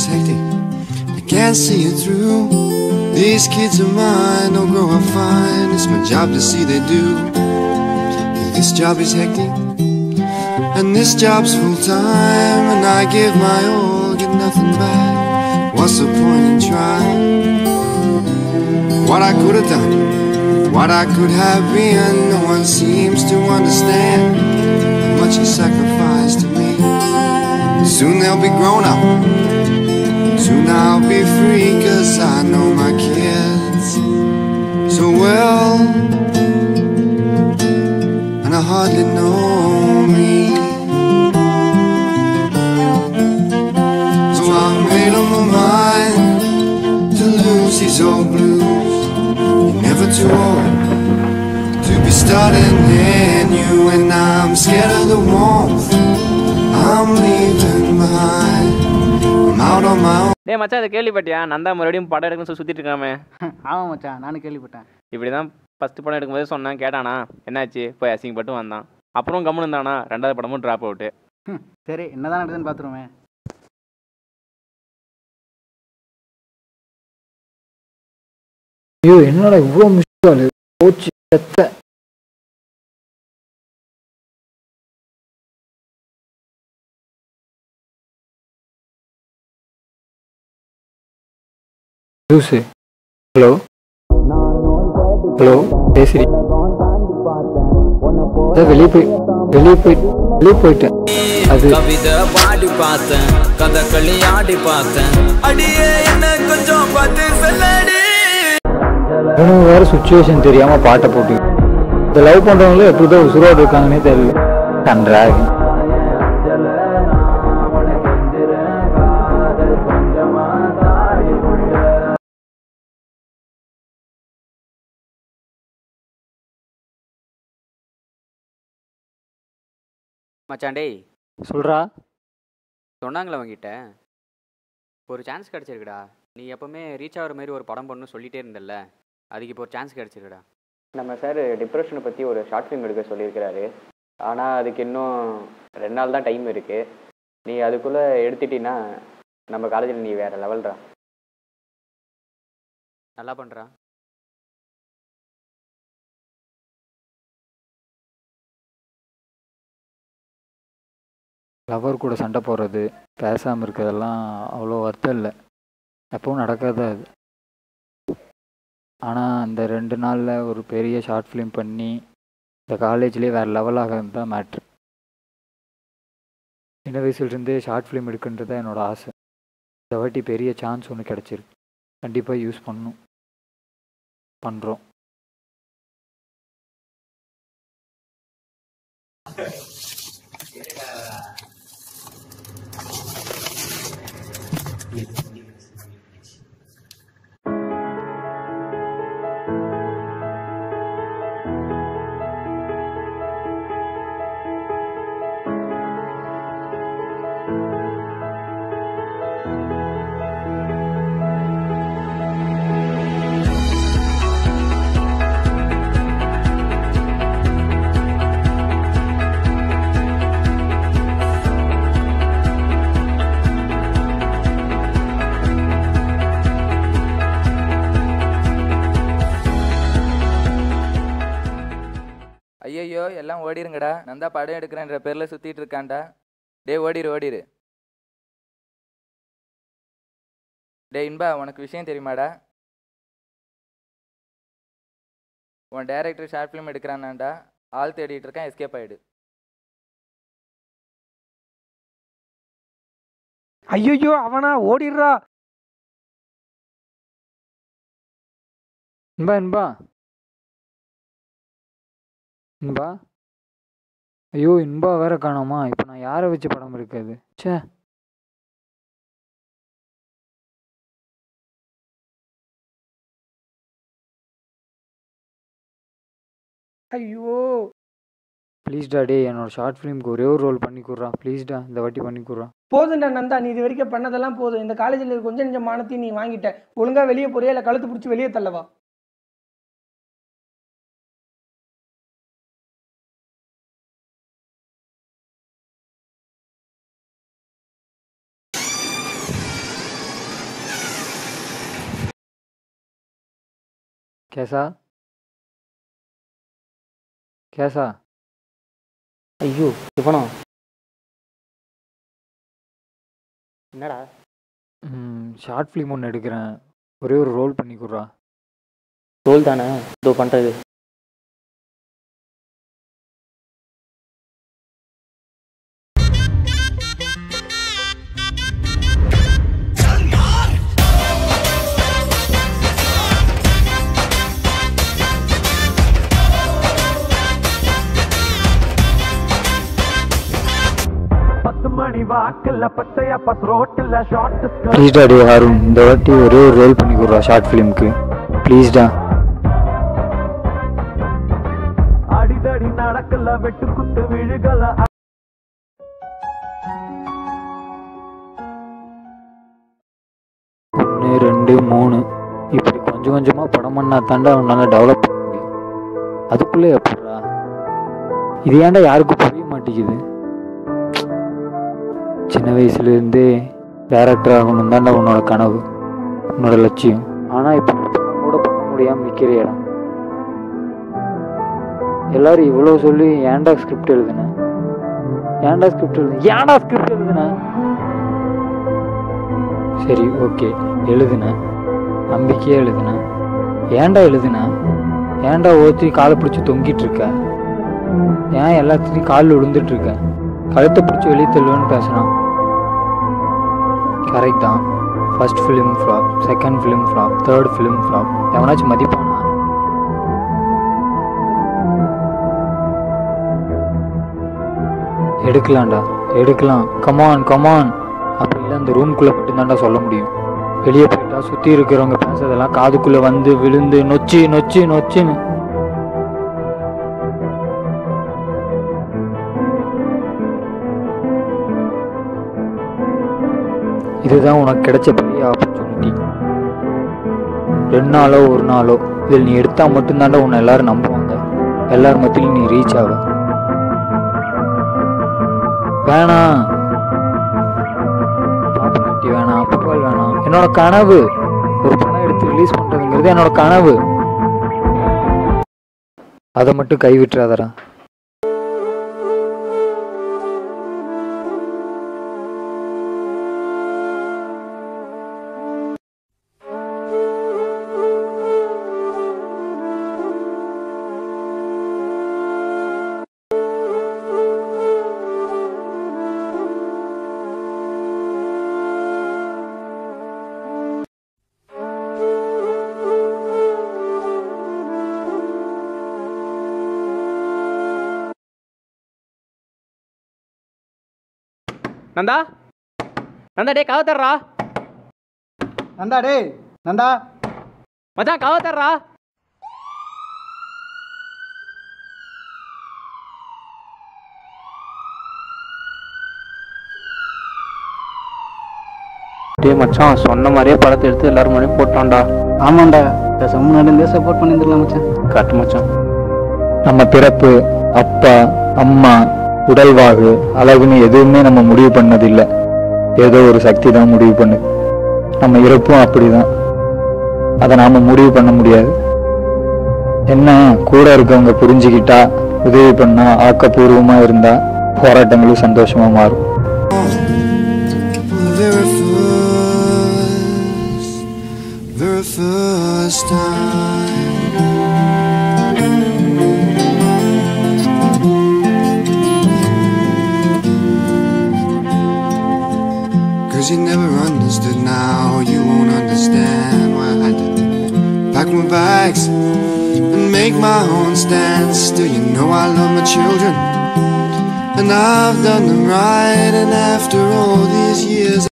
is hectic. I can't see it through. These kids of mine don't grow up fine. It's my job to see they do. This job is hectic. And this job's full time. And I give my all, get nothing back. What's the point in trying? What I could have done, what I could have been, no one seems to understand how much he sacrificed to me. Soon they'll be grown up. Soon I'll be free, cause I know my kids so well. And I hardly know me. So I made up my mind to lose these old blues. You're never too old to be starting new, and I'm scared of the warmth I'm leaving behind. I'm out on my own. டேய் மச்சான் அதை கேள்விப்பட்டியா நந்தா மறுபடியும் படம் எடுக்கணும்னு சொல்லி சுற்றிட்டு இருக்காமே ஆமாம் மச்சான் நானும் கேள்விப்பட்டேன் இப்படி தான் ஃபஸ்ட்டு படம் எடுக்கும்போது சொன்னான் கேட்டானா என்னாச்சு போய் அசிங்கப்பட்டு வந்தான் அப்புறம் கம்முன்னு இருந்தானா ரெண்டாவது படமும் ட்ராப் அவுட்டு ம், சரி என்னதான் நடக்குதுன்னு பார்த்துருவேன் ஐயோ என்னடா இவ்வளோ மிஸ் கால் போச்சு செத்த லூசு ஹலோ ஹலோ பேசுறி அதான் வெளியே போய் வெளியே போய் வெளியே போயிட்டேன் அது கவிதை பாடி பார்த்தேன் கதகளி ஆடி பார்த்தேன் அடியே என்ன கொஞ்சம் பார்த்து சொல்லடி இவனுங்க வேற சுச்சுவேஷன் தெரியாம பாட்டை போட்டு இந்த லவ் பண்றவங்களும் எப்படிதான் உசுரோடு இருக்காங்கன்னே தெரியல கன்றாக மச்சான் டேய் சொல்றா சொன்னாங்களே உங்ககிட்ட ஒரு சான்ஸ் கிடச்சிருக்குடா நீ எப்பவுமே ரீச் ஆகிற மாதிரி ஒரு படம் பண்ணணும்னு சொல்லிட்டே இருந்தல்ல அதுக்கு இப்போ ஒரு சான்ஸ் கிடச்சிருக்குடா நம்ம சார் டிப்ரெஷனை பற்றி ஒரு ஷார்ட் ஃபிலிம் எடுக்க சொல்லியிருக்கிறாரு ஆனால் அதுக்கு இன்னும் ரெண்டு நாள் தான் டைம் இருக்குது நீ அதுக்குள்ளே எடுத்துட்டீன்னா நம்ம காலேஜில் நீ வேறு லெவல்ரா நல்லா பண்ணுறா லவர் கூட சண்டை போடுறது பேசாமல் இருக்கிறதெல்லாம் அவ்வளோ வருத்தம் இல்லை எப்பவும் நடக்காது அது ஆனால் அந்த ரெண்டு நாளில் ஒரு பெரிய ஷார்ட் ஃபிலிம் பண்ணி இந்த காலேஜ்லேயே வேறு லெவலாக தான் மேட்ரு சின்ன வயசுலேருந்தே ஷார்ட் ஃபிலிம் எடுக்குன்றது தான் என்னோட ஆசை இந்த வாட்டி பெரிய சான்ஸ் ஒன்று கிடச்சிருக்கு கண்டிப்பாக யூஸ் பண்ணணும் பண்ணுறோம் ஐயையோ எல்லாம் ஓடிருங்கடா நான் தான் படம் எடுக்கிறேன்ற பேரில் சுற்றிட்டு இருக்கான்டா டேய் ஓடிரு ஓடிரு டேய் இன்பா உனக்கு விஷயம் தெரியுமாடா உன் டைரக்டர் ஷார்ட் ஃபிலிம் எடுக்கிறானாண்டா ஆள் தேடிட்டு இருக்கான் எஸ்கேப் ஆயிடு ஐயோ அவனா ஓடிடுறா இன்பா இன்பா இன்பா ஐயோ இன்பா வேற காணோமா இப்போ நான் யாரை வச்சு படம் எடுக்காது ச்சே ஐயோ ப்ளீஸ்டா டே என்னோட ஷார்ட் ஃபிலிம்க்கு ஒரே ஒரு ரோல் பண்ணி கொடுறா ப்ளீஸ்டா இந்த வாட்டி பண்ணி கொடுறா போதும்டா நந்தா நீ இது வரைக்கும் பண்ணதெல்லாம் போதும் இந்த காலேஜில் கொஞ்சம் கொஞ்சம் மானத்தையும் நீ வாங்கிட்ட ஒழுங்கா வெளியே போறியா இல்லை கழுத்து பிடிச்சி வெளியே தள்ளவா கேசா கேசா ஐயோ சிவனா என்னடா ஷார்ட் ஃபிலிம் ஒன்று எடுக்கிறேன் ஒரே ஒரு ரோல் பண்ணி கொடுறா ரோல் தானே இதோ பண்ணுறது ப்ளீஸ்டா டே ஹாரூன் இந்த வாட்டி ஒரே ஒரு ரோல் பண்ணி கொடுறா ஷார்ட் ஃபிலிம்க்கு ப்ளீஸ்டா ஒன்று ரெண்டு மூணு இப்படி கொஞ்சம் கொஞ்சமாக படம் பண்ணா தாண்டா அவனால டெவலப் பண்ண முடியும் அதுக்குள்ளே எப்படா இது ஏன்டா யாருக்கும் புரிய மாட்டேங்குது சின்ன வயசுலேருந்தே டேரக்டர் ஆகணும் தாண்டா உன்னோட கனவு உன்னோட லட்சியம் ஆனால் இப்போ படம் கூட பண்ண முடியாமல் நிற்கிற இடம் எல்லாரும் இவ்வளோ சொல்லி ஏன்டா ஸ்கிரிப்ட் எழுதுன ஏன்டா ஸ்கிரிப்ட் எழுது ஏன்டா ஸ்கிரிப்ட் எழுதுன சரி ஓகே எழுதுன நம்பிக்கையாக எழுதுன ஏன்டா எழுதுன ஏன்டா ஓத்தி காலை பிடிச்சி தொங்கிட்டு இருக்க ஏன் எல்லாத்துலேயும் காலில் விழுந்துட்டு இருக்க கழுத்தை பிடிச்சி வெளியே தள்ளுவேன்னு பேசுகிறான் கரெக்ட் தான் first film flop second film flop third film flop எவனாச்சும் மதிப்பானா எடுக்கலாம்டா எடுக்கலாம் கமான் கமான் அப்படி இல்லை அந்த ரூம்குள்ளே மட்டும்தான்டா சொல்ல முடியும் வெளியே போயிட்டா சுற்றி இருக்கிறவங்க பேசுறதெல்லாம் காதுக்குள்ளே வந்து விழுந்து நொச்சி நொச்சி நொச்சின்னு இதுதான் உனக்கு கிடைச்ச பெரிய ஆப்பர்ச்சுனிட்டி ரெண்டு நாளோ ஒரு நாளோ இதில் நீ எடுத்தால் மட்டும்தான்டா உன்னை எல்லாரும் நம்புவாங்க எல்லார் மத்தியிலும் நீ ரீச் ஆக வேணாம் பாப்புலாரிட்டி வேணாம் அப்ரூவல் வேணாம் என்னோட கனவு ஒரு படம் எடுத்து ரிலீஸ் பண்ணுறதுங்கிறது என்னோட கனவு அதை மட்டும் கைவிட்டுறாதடா நந்தா நந்தா டே கதை தர்றா நந்தா டேய் நந்தா மச்சான் கதை தர்றா டேய் மச்சான் சொன்ன மாதிரியே படத்தை எடுத்து எல்லாரும் முன்னாடி போட்டான்டா ஆமாண்டா பேசாம முன்னாடி இருந்தே சப்போர்ட் பண்ணியிருந்துடலாம் மச்சான் கரெக்ட் மச்சான் நம்ம பிறப்பு அப்பா அம்மா உடல்வாகு அழகுன்னு எதுவுமே நம்ம முடிவு பண்ணதில்லை ஏதோ ஒரு சக்தி தான் முடிவு பண்ணுது நம்ம இறப்பும் அப்படிதான் அதை நாம முடிவு பண்ண முடியாது என்ன கூட இருக்கவங்க புரிஞ்சுக்கிட்டா உதவி பண்ணா ஆக்கப்பூர்வமா இருந்தா போராட்டங்களும் சந்தோஷமா மாறும் very first, very first time. Cause you never understood now, you won't understand why I had to pack my bags and make my own stand. Still, you know I love my children. And I've done them right, and after all these years,